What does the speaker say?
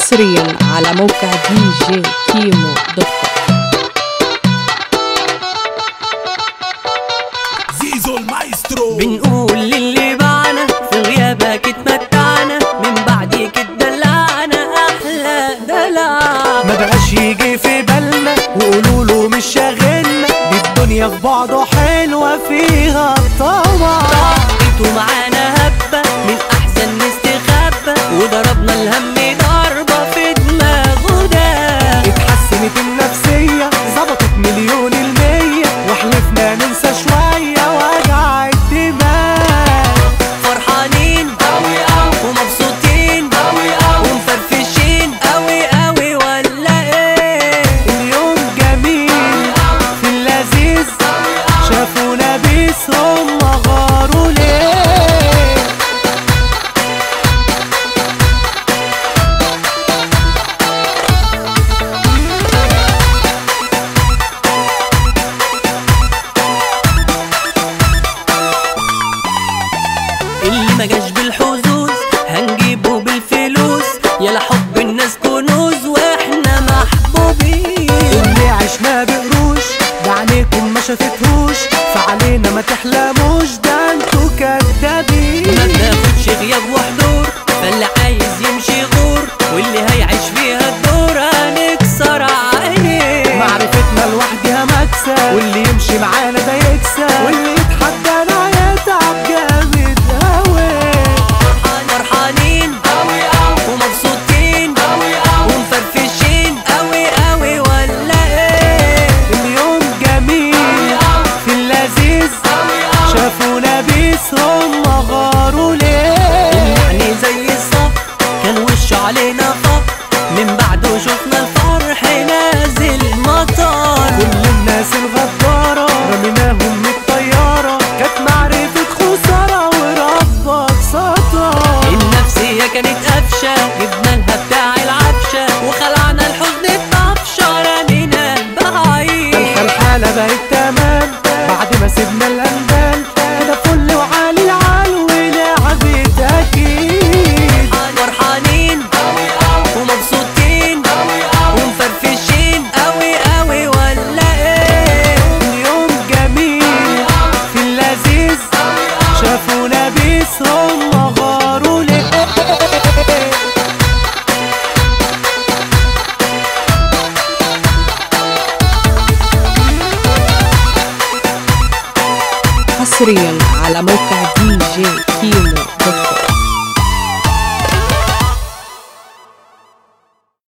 حصريا على موقع دي جي كيمو دوت كوم زيزو المايسترو بنقول للي باعنا في غيابك اتمتعنا من بعدك اتدلعنا احلى دلع ما بقاش يجي في بالنا وقولوا له مش شاغلنا دي الدنيا في بعضه حلوه فيها الطمع انتوا معانا